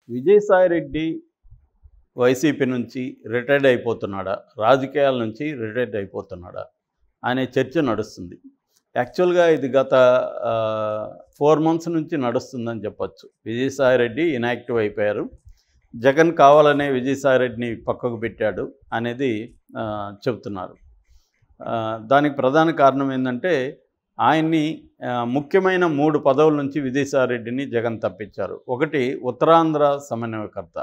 Vijayasai Reddy YCP నుంచి retired అయిపోతున్నాడా రాజకీయాల నుంచి రిటైర్డ్ అయిపోతున్నాడా అనే చర్చ నడుస్తుంది యాక్చువల్గా ఇది గత ఫోర్ మంత్స్ నుంచి నడుస్తుందని చెప్పొచ్చు విజయసాయిరెడ్డి ఇనాక్టివ్ అయిపోయారు జగన్ కావాలనే విజయసాయిరెడ్డిని పక్కకు పెట్టాడు అనేది ఆ, చెబుతున్నారు ఆ, దానికి ప్రధాన కారణం ఏంటంటే ఆయన్ని ఆ, ముఖ్యమైన మూడు పదవుల నుంచి విజయసాయిరెడ్డిని జగన్ తప్పించారు ఒకటి ఉత్తరాంధ్ర సమన్వయకర్త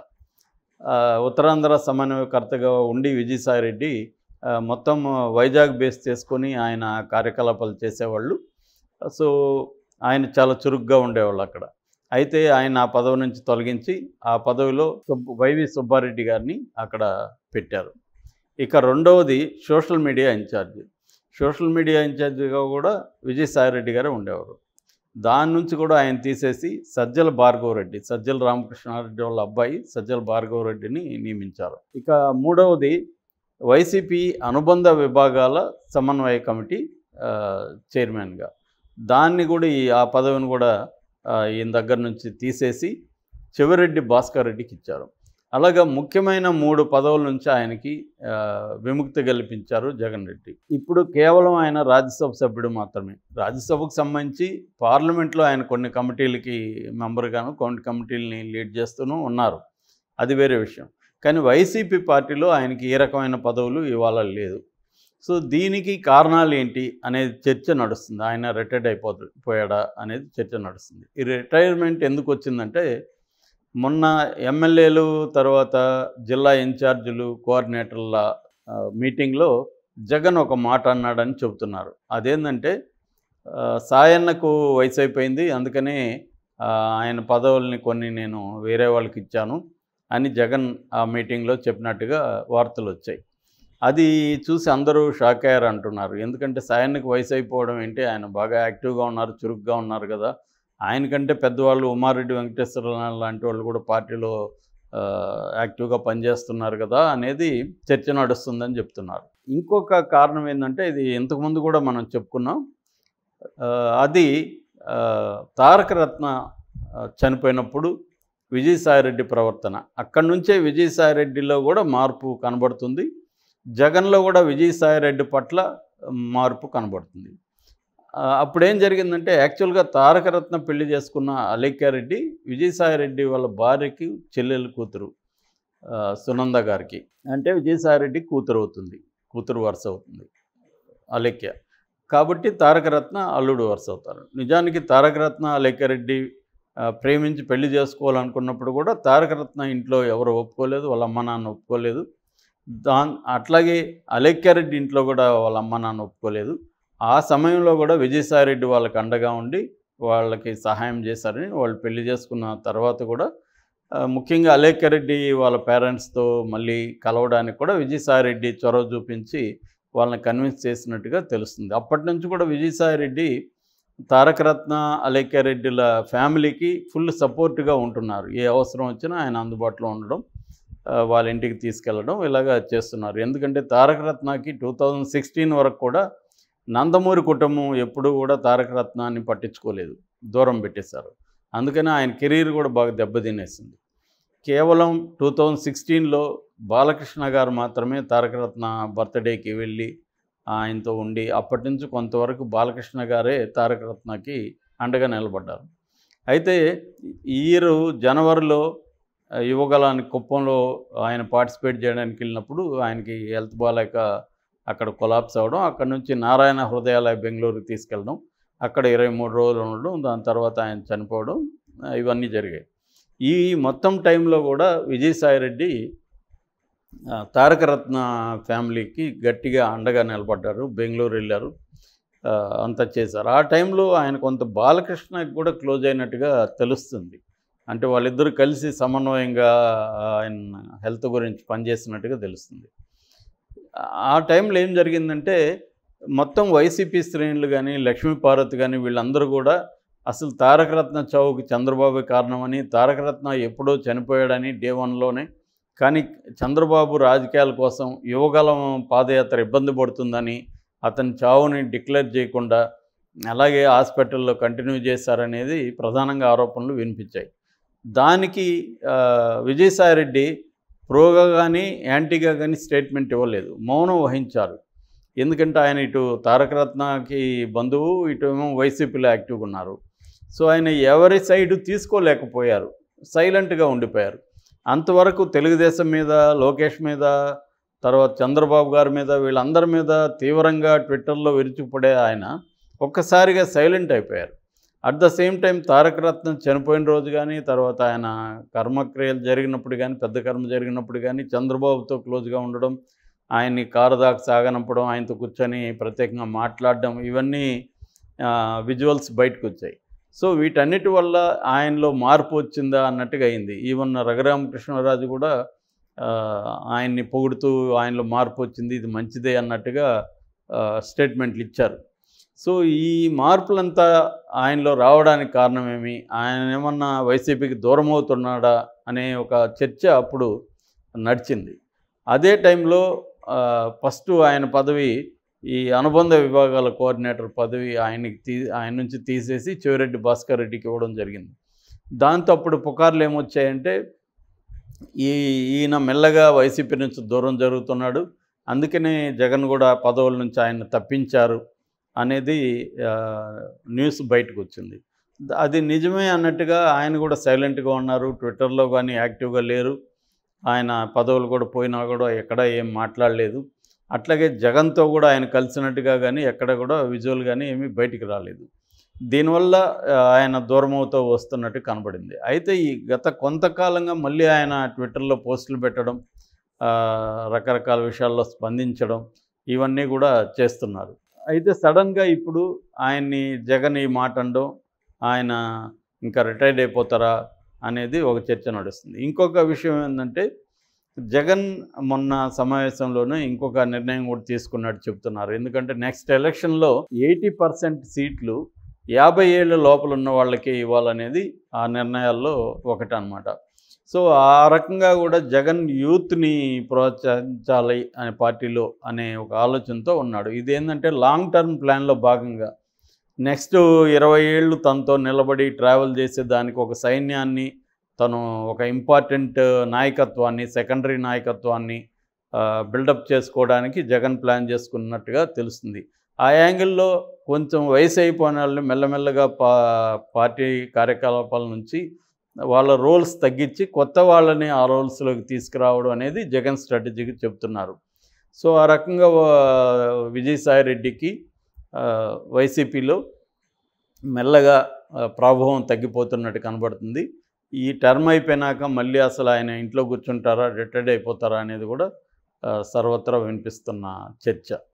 ఆ, ఉత్తరాంధ్ర సమన్వయకర్తగా ఉండి విజయసాయిరెడ్డి ఆ, మొత్తం వైజాగ్ బేస్ చేసుకొని ఆయన కార్యకలాపాలు చేసేవాళ్ళు సో ఆయన చాలా చురుగ్గా ఉండేవాళ్ళు అక్కడ అయితే ఆయన ఆ పదవి నుంచి తొలగించి ఆ పదవిలో సుబ్బ వైవి సుబ్బారెడ్డి గారిని అక్కడ పెట్టారు ఇక రెండవది social media incharge social media ఇన్ఛార్జిగా కూడా విజయసాయిరెడ్డి గారే ఉండేవారు దాని నుంచి కూడా ఆయన తీసేసి సజ్జల భార్గవరెడ్డి సజ్జల రామకృష్ణారెడ్డి వాళ్ళ అబ్బాయి సజ్జల భార్గవరెడ్డిని నియమించారు ఇక మూడవది వైసీపీ అనుబంధ విభాగాల సమన్వయ కమిటీ ఆ, చైర్మన్గా దాన్ని కూడా ఈ ఆ పదవిని కూడా ఆ, ఈయన దగ్గర నుంచి తీసేసి చెవిరెడ్డి భాస్కర్ రెడ్డికి ఇచ్చారు అలాగా ముఖ్యమైన మూడు పదవుల నుంచి ఆయనకి ఆ, విముక్తి కల్పించారు జగన్ రెడ్డి ఇప్పుడు కేవలం ఆయన రాజ్యసభ సభ్యుడు మాత్రమే రాజ్యసభకు సంబంధించి పార్లమెంట్లో ఆయన కొన్ని కమిటీలకి మెంబర్గాను కొన్ని కమిటీలని లీడ్ చేస్తూనూ ఉన్నారు అది వేరే విషయం కానీ వైసీపీ పార్టీలో ఆయనకి ఏ రకమైన పదవులు ఇవాళ లేదు సో దీనికి కారణాలు ఏంటి అనేది చర్చ నడుస్తుంది ఆయన రిటైర్డ్ అయిపోతు పోయాడా అనేది చర్చ నడుస్తుంది ఈ రిటైర్మెంట్ ఎందుకు వచ్చిందంటే మొన్న ఎమ్మెల్యేలు తర్వాత జిల్లా ఇన్ఛార్జీలు కోఆర్డినేటర్ల ఆ, మీటింగ్లో జగన్ ఒక మాట అన్నాడని చెబుతున్నారు అదేంటంటే ఆ, సాయన్నకు వయసు అయిపోయింది అందుకని ఆ, ఆయన పదవుల్ని కొన్ని నేను వేరే వాళ్ళకి ఇచ్చాను అని జగన్ ఆ మీటింగ్లో చెప్పినట్టుగా వార్తలు వచ్చాయి అది చూసి అందరూ షాక్ అయ్యారు అంటున్నారు ఎందుకంటే సాయన్నకు వయసు అయిపోవడం ఏంటి ఆయన బాగా యాక్టివ్గా ఉన్నారు చురుగ్గా ఉన్నారు కదా ఆయనకంటే పెద్దవాళ్ళు ఉమారెడ్డి వెంకటేశ్వర లాంటి వాళ్ళు కూడా పార్టీలో ఆ, యాక్టివ్గా పనిచేస్తున్నారు కదా అనేది చర్చ నడుస్తుందని చెప్తున్నారు ఇంకొక కారణం ఏంటంటే ఇది ఇంతకుముందు కూడా మనం చెప్పుకున్నాం ఆ, అది ఆ, తారక రత్న ఆ, చనిపోయినప్పుడు విజయసాయిరెడ్డి ప్రవర్తన అక్కడి నుంచే విజయసాయిరెడ్డిలో కూడా మార్పు కనబడుతుంది జగన్లో కూడా విజయసాయిరెడ్డి పట్ల మార్పు కనబడుతుంది ఆ, అప్పుడేం జరిగిందంటే యాక్చువల్గా తారకరత్న పెళ్లి చేసుకున్న అలేఖ్యారెడ్డి విజయసాయిరెడ్డి వాళ్ళ భార్యకి చెల్లెలు కూతురు ఆ, సునంద గారికి అంటే విజయసాయిరెడ్డి కూతురు అవుతుంది కూతురు వరుస అవుతుంది అలేఖ్య కాబట్టి తారకరత్న అల్లుడు వరుస అవుతారు నిజానికి తారకరత్న అలేఖ్యారెడ్డి ఆ, ప్రేమించి పెళ్లి చేసుకోవాలనుకున్నప్పుడు కూడా తారకరత్న ఇంట్లో ఎవరు ఒప్పుకోలేదు వాళ్ళ అమ్మ నాన్న ఒప్పుకోలేదు దాన్ అట్లాగే అలేఖ్యారెడ్డి ఇంట్లో కూడా వాళ్ళ అమ్మ నాన్న ఒప్పుకోలేదు ఆ సమయంలో కూడా విజయసాయిరెడ్డి వాళ్ళకి అండగా ఉండి వాళ్ళకి సహాయం చేశారని వాళ్ళు పెళ్లి చేసుకున్న తర్వాత కూడా ఆ, ముఖ్యంగా అలేఖ్యారెడ్డి వాళ్ళ పేరెంట్స్తో మళ్ళీ కలవడానికి కూడా విజయసాయిరెడ్డి చొరవ చూపించి వాళ్ళని కన్విన్స్ చేసినట్టుగా తెలుస్తుంది అప్పటి నుంచి కూడా విజయసాయిరెడ్డి తారకరత్న అలేఖ్యారెడ్డిల ఫ్యామిలీకి ఫుల్ సపోర్ట్గా ఉంటున్నారు ఏ అవసరం వచ్చినా ఆయన అందుబాటులో ఉండడం ఆ, వాళ్ళ ఇంటికి తీసుకెళ్ళడం ఇలాగా చేస్తున్నారు ఎందుకంటే తారకరత్నకి టూ థౌజండ్ సిక్స్టీన్ వరకు కూడా నందమూరి కుటుంబం ఎప్పుడూ కూడా తారకరత్నాన్ని పట్టించుకోలేదు దూరం పెట్టేశారు అందుకని ఆయన కెరీర్ కూడా బాగా దెబ్బతినేసింది కేవలం టూ థౌజండ్ సిక్స్టీన్లో బాలకృష్ణ గారు మాత్రమే తారకరత్న బర్త్డేకి వెళ్ళి ఆయనతో ఉండి అప్పటి నుంచి కొంతవరకు బాలకృష్ణ గారే తారకరత్నకి అండగా నిలబడ్డారు అయితే ఈ ఇయర్ జనవరిలో ఆ, యువగలాని కుప్పంలో ఆయన పార్టిసిపేట్ చేయడానికి వెళ్ళినప్పుడు ఆయనకి హెల్త్ బాగాలేక అక్కడ కొలాప్స్ అవ్వడం అక్కడ నుంచి నారాయణ హృదయాలయ బెంగళూరుకి తీసుకెళ్ళడం అక్కడ ఇరవై మూడు రోజులు ఉండడం దాని తర్వాత ఆయన చనిపోవడం ఆ, ఇవన్నీ జరిగాయి ఈ మొత్తం టైంలో కూడా విజయసాయిరెడ్డి ఆ, తారకరత్న ఫ్యామిలీకి గట్టిగా అండగా నిలబడ్డారు బెంగళూరు వెళ్ళారు ఆ, అంతా చేశారు ఆ టైంలో ఆయన కొంత బాలకృష్ణకి కూడా క్లోజ్ అయినట్టుగా తెలుస్తుంది అంటే వాళ్ళిద్దరూ కలిసి సమన్వయంగా ఆయన హెల్త్ గురించి పనిచేసినట్టుగా తెలుస్తుంది ఆ టైంలో ఏం జరిగిందంటే మొత్తం వైసీపీ శ్రేణులు కానీ లక్ష్మీపార్వతి కానీ వీళ్ళందరూ కూడా అసలు తారకరత్న చావుకి చంద్రబాబు కారణమని తారకరత్న ఎప్పుడో చనిపోయాడని డే వన్లోనే కానీ చంద్రబాబు రాజకీయాల కోసం యువగలం పాదయాత్ర ఇబ్బంది పడుతుందని అతని చావుని డిక్లేర్ చేయకుండా అలాగే హాస్పిటల్లో కంటిన్యూ చేశారనేది ప్రధానంగా ఆరోపణలు వినిపించాయి దానికి ఆ, విజయసాయిరెడ్డి ప్రోగా కానీ యాంటీగా కానీ స్టేట్మెంట్ ఇవ్వలేదు మౌనం వహించారు ఎందుకంటే ఆయన ఇటు తారక రత్నకి బంధువు ఇటు ఏమో వైసీపీలో యాక్టివ్గా ఉన్నారు సో ఆయన ఎవరి సైడు తీసుకోలేకపోయారు సైలెంట్గా ఉండిపోయారు అంతవరకు తెలుగుదేశం మీద లోకేష్ మీద తర్వాత చంద్రబాబు గారి మీద వీళ్ళందరి మీద తీవ్రంగా ట్విట్టర్లో విరుచుకుపడే ఆయన ఒక్కసారిగా సైలెంట్ అయిపోయారు at the same time Taraka Ratnam చనిపోయిన రోజు కానీ తర్వాత ఆయన కర్మక్రియలు జరిగినప్పుడు కానీ పెద్ద కర్మ జరిగినప్పుడు కానీ చంద్రబాబుతో క్లోజ్గా ఉండడం ఆయన్ని కారు దాకా సాగనంపడం ఆయనతో కూర్చొని ప్రత్యేకంగా మాట్లాడడం ఇవన్నీ విజువల్స్ బయటకు వచ్చాయి సో వీటన్నిటి వల్ల ఆయనలో మార్పు వచ్చిందా అన్నట్టుగా అయింది ఈవెన్ రఘురామకృష్ణరాజు కూడా ఆ, ఆయన్ని పొగుడుతూ ఆయనలో మార్పు వచ్చింది ఇది మంచిదే అన్నట్టుగా ఆ, స్టేట్మెంట్లు ఇచ్చారు సో ఈ మార్పులంతా ఆయనలో రావడానికి కారణమేమి ఆయన ఏమన్నా వైసీపీకి దూరం అవుతున్నాడా అనే ఒక చర్చ అప్పుడు నడిచింది అదే టైంలో ఫస్ట్ ఆయన పదవి ఈ అనుబంధ విభాగాల కోఆర్డినేటర్ పదవి ఆయనకి తీ ఆయన నుంచి తీసేసి చివరెడ్డి భాస్కర్ రెడ్డికి ఇవ్వడం జరిగింది దాంతో అప్పుడు పుకార్లు ఏమొచ్చాయంటే ఈ ఈయన మెల్లగా వైసీపీ నుంచి దూరం జరుగుతున్నాడు అందుకనే జగన్ కూడా పదవుల నుంచి ఆయన తప్పించారు అనేది ఆ, న్యూస్ బయటకు వచ్చింది ద- అది నిజమే అన్నట్టుగా ఆయన కూడా సైలెంట్గా ఉన్నారు ట్విట్టర్లో కానీ యాక్టివ్గా లేరు ఆయన పదవులు కూడా పోయినా కూడా ఎక్కడ ఏం మాట్లాడలేదు అట్లాగే జగన్తో కూడా ఆయన కలిసినట్టుగా కానీ ఎక్కడ కూడా విజువల్ కానీ ఏమీ బయటికి రాలేదు దీనివల్ల ఆ, ఆయన దూరం అవుతూ వస్తున్నట్టు కనబడింది అయితే ఈ గత కొంతకాలంగా మళ్ళీ ఆయన ట్విట్టర్లో పోస్టులు పెట్టడం ఆ, రకరకాల విషయాల్లో స్పందించడం ఇవన్నీ కూడా చేస్తున్నారు అయితే సడన్గా ఇప్పుడు ఆయన్ని జగన్ ఈ మాట అనడం ఆయన ఇంకా రిటైర్డ్ అయిపోతారా అనేది ఒక చర్చ నడుస్తుంది ఇంకొక విషయం ఏంటంటే జగన్ మొన్న సమావేశంలోనే ఇంకొక నిర్ణయం కూడా తీసుకున్నట్టు చెప్తున్నారు ఎందుకంటే నెక్స్ట్ ఎలక్షన్లో ఎయిటీ పర్సెంట్ సీట్లు యాభై ఏళ్ళ లోపల ఉన్న వాళ్ళకే ఇవ్వాలనేది ఆ నిర్ణయాల్లో ఒకటి అనమాట సో ఆ రకంగా కూడా జగన్ యూత్ని ప్రోత్సహించాలి అనే పార్టీలో అనే ఒక ఆలోచనతో ఉన్నాడు ఇది ఏంటంటే లాంగ్ టర్మ్ ప్లాన్లో భాగంగా నెక్స్ట్ ఇరవై ఏళ్ళు తనతో నిలబడి ట్రావెల్ చేసే దానికి ఒక సైన్యాన్ని తను ఒక ఇంపార్టెంట్ నాయకత్వాన్ని సెకండరీ నాయకత్వాన్ని బిల్డప్ చేసుకోవడానికి జగన్ ప్లాన్ చేసుకున్నట్టుగా తెలుస్తుంది ఆ యాంగిల్లో కొంచెం వయసు అయిపోయిన వాళ్ళని మెల్లమెల్లగా పా పార్టీ కార్యకలాపాల నుంచి వాళ్ళ రోల్స్ తగ్గించి కొత్త వాళ్ళని ఆ రోల్స్లోకి తీసుకురావడం అనేది జగన్ స్ట్రాటజీకి చెప్తున్నారు సో ఆ రకంగా వా- విజయసాయి రెడ్డికి ఆ, వైసీపీలో మెల్లగా ఆ, ప్రభావం తగ్గిపోతున్నట్టు కనబడుతుంది ఈ టర్మ్ అయిపోయినాక మళ్ళీ అసలు ఆయన ఇంట్లో కూర్చుంటారా రిటైర్డ్ అయిపోతారా అనేది కూడా ఆ, సర్వత్రా వినిపిస్తున్న చర్చ